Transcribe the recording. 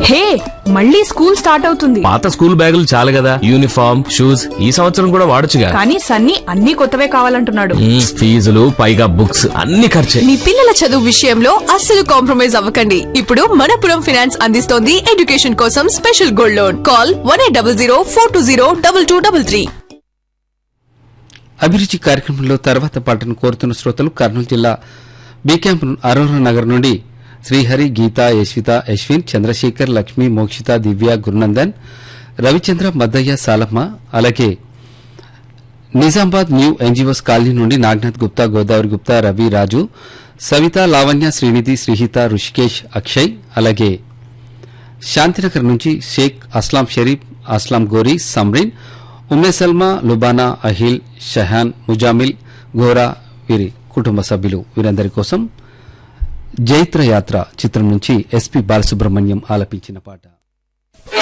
హే మళ్ళీ school start అవుతుంది పాత స్కూల్ బ్యాగులు చాలు కదా యూనిఫామ్ షూస్ ఈ సంవత్సరం కూడా వాడొచ్చుగా కానీ సన్నీ అన్ని కొత్తవే కావాలంటున్నాడు మ్మ్, ఫీజులు పైగా బుక్స్ అన్ని ఖర్చే మీ పిల్లల చదువు విషయంలో అస్సలు కాంప్రమైజ్ అవ్వకండి ఇప్పుడు మనపురం ఫినాన్స్ అందిస్తోంది ఎడ్యుకేషన్ కోసం special gold loan call one eight double zero four two zero double two double three అభిరుచి కార్యక్రమంలో తర్వాత పాటను కోరుతున్న శ్రోతలు కర్నూలు జిల్లా బి క్యాంప్ అరోరా నగర్ నుండి శ్రీహరి గీత యశ్విత యశ్విన్ చంద్రశేఖర్ లక్ష్మి మోక్షిత దివ్య గురునందన్ రవిచంద్ర మద్దయ్య సాలమ్మ అలాగే నిజామాబాద్ న్యూ ఎన్జీఓస్ కాలనీ నుండి నాగనాథ్ గుప్తా గోదావరి గుప్తా రవి రాజు సవిత లావణ్య శ్రీనిధి శ్రీహిత రుషికేష్ అక్షయ్ అలాగే శాంతినగర్ నుంచి షేక్ అస్లాం షరీఫ్ అస్లాం గోరీ సమ్రిన్ ఉమ్మే సల్మా లుబానా అహిల్ షహాన్ ముజామిల్ గోరా వీరి కుటుంబ సభ్యులు వీరందరి కోసం జైత్ర యాత్ర చిత్రం నుంచి ఎస్పీ బాలసుబ్రహ్మణ్యం ఆలపించిన పాట